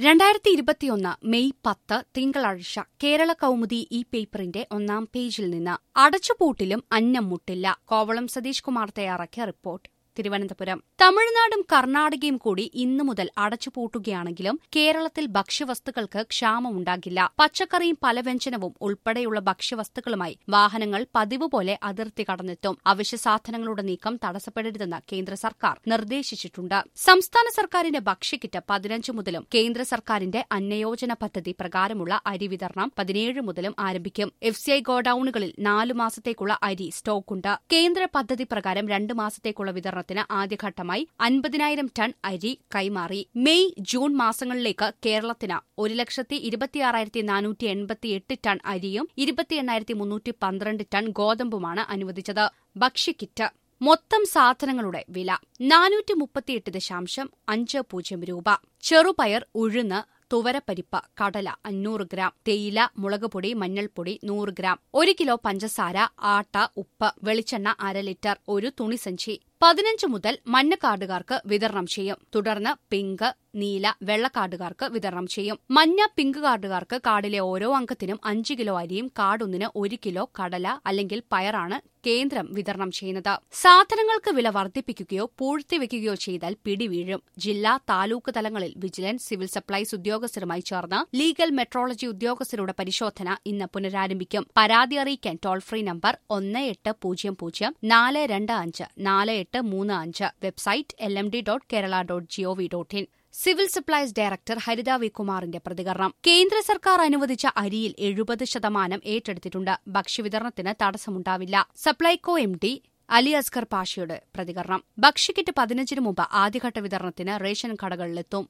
രണ്ടായിരത്തി ഇരുപത്തിയൊന്ന് മെയ് പത്ത് തിങ്കളാഴ്ച കേരള കൗമുദി ഈ പേപ്പറിന്റെ ഒന്നാം പേജിൽ നിന്ന് അടച്ചുപൂട്ടിലും അന്നം മുട്ടില്ല കോവളം സതീഷ് കുമാർ തയ്യാറാക്കിയ റിപ്പോർട്ട് തിരുവനന്തപുരം തമിഴ്നാടും കർണാടകയും കൂടി ഇന്നു മുതൽ അടച്ചുപൂട്ടുകയാണെങ്കിലും കേരളത്തിൽ ഭക്ഷ്യവസ്തുക്കൾക്ക് ക്ഷാമമുണ്ടാകില്ല പച്ചക്കറിയും പലവ്യഞ്ജനവും ഉൾപ്പെടെയുള്ള ഭക്ഷ്യവസ്തുക്കളുമായി വാഹനങ്ങൾ പതിവ് പോലെ അതിർത്തി കടന്നെത്തും അവശ്യ സാധനങ്ങളുടെ നീക്കം തടസ്സപ്പെടരുതെന്ന് കേന്ദ്ര സർക്കാർ നിർദ്ദേശിച്ചിട്ടുണ്ട് സംസ്ഥാന സർക്കാരിന്റെ ഭക്ഷ്യക്കിറ്റ് പതിനഞ്ച് മുതലും കേന്ദ്ര സർക്കാരിന്റെ അന്നയോജന പദ്ധതി പ്രകാരമുള്ള അരി വിതരണം പതിനേഴ് മുതലും ആരംഭിക്കും എഫ് സി ഐ ഗോഡൌണുകളിൽ നാലു മാസത്തേക്കുള്ള അരി സ്റ്റോക്കുണ്ട് കേന്ദ്ര പദ്ധതി പ്രകാരം രണ്ട് മാസത്തേക്കുള്ള വിതരണത്തിന് ആദ്യഘട്ടമായി അൻപതിനായിരം ടൺ അരി കൈമാറി മെയ് ജൂൺ മാസങ്ങളിലേക്ക് കേരളത്തിന് ഒരു ലക്ഷത്തി ഇരുപത്തിയാറായിരത്തി നാനൂറ്റി എൺപത്തിയെട്ട് ടൺ അരിയും ഇരുപത്തി എണ്ണായിരത്തി മുന്നൂറ്റി പന്ത്രണ്ട് ടൺ ഗോതമ്പുമാണ് അനുവദിച്ചത് ഭക്ഷ്യക്കിറ്റ് മൊത്തം സാധനങ്ങളുടെ വില നാനൂറ്റി മുപ്പത്തിയെട്ട് ദശാംശം അഞ്ച് പൂജ്യം രൂപ ചെറുപയർ ഉഴുന്ന് തുവരപ്പരിപ്പ് കടല അഞ്ഞൂറ് ഗ്രാം തേയില മുളകുപൊടി മഞ്ഞൾപ്പൊടി നൂറ് ഗ്രാം ഒരു കിലോ പഞ്ചസാര ആട്ട ഉപ്പ് വെളിച്ചെണ്ണ അര ലിറ്റർ ഒരു തുണിസഞ്ചി പതിനഞ്ച് മുതൽ മഞ്ഞ കാർഡുകാർക്ക് വിതരണം ചെയ്യും തുടർന്ന് പിങ്ക് നീല വെള്ള കാർഡുകാർക്ക് വിതരണം ചെയ്യും മഞ്ഞ പിങ്ക് കാർഡുകാർക്ക് കാർഡിലെ ഓരോ അംഗത്തിനും അഞ്ച് കിലോ അരിയും കാർഡൊന്നിന് ഒരു കിലോ കടല അല്ലെങ്കിൽ പയറാണ് കേന്ദ്രം വിതരണം ചെയ്യുന്നത് സാധനങ്ങൾക്ക് വില വർദ്ധിപ്പിക്കുകയോ പൂഴ്ത്തിവെക്കുകയോ ചെയ്താൽ പിടിവീഴും ജില്ലാ താലൂക്ക് തലങ്ങളിൽ വിജിലൻസ് സിവിൽ സപ്ലൈസ് ഉദ്യോഗസ്ഥരുമായി ചേർന്ന് ലീഗൽ മെട്രോളജി ഉദ്യോഗസ്ഥരുടെ പരിശോധന ഇന്ന് പുനരാരംഭിക്കും പരാതി അറിയിക്കാൻ ടോൾ ഫ്രീ നമ്പർ ഒന്ന് എട്ട് പൂജ്യം പൂജ്യം നാല് രണ്ട് അഞ്ച് നാല് എട്ട് മൂന്ന് അഞ്ച് website L M D dot Kerala dot G O V dot in civil supplies director Haritha V കുമാറിന്റെ പ്രതികരണം കേന്ദ്ര സർക്കാർ അനുവദിച്ച അരിയിൽ എഴുപത് ശതമാനം ഏറ്റെടുത്തിട്ടുണ്ട് ഭക്ഷ്യവിതരണത്തിന് തടസ്സമുണ്ടാവില്ല സപ്ലൈകോ എം ഡി അലി അസ്കർ പാഷയുടെ പ്രതികരണം ഭക്ഷ്യക്കിറ്റ് പതിനഞ്ചിന് മുമ്പ് ആദ്യഘട്ട വിതരണത്തിന് റേഷൻ കടകളിലെത്തും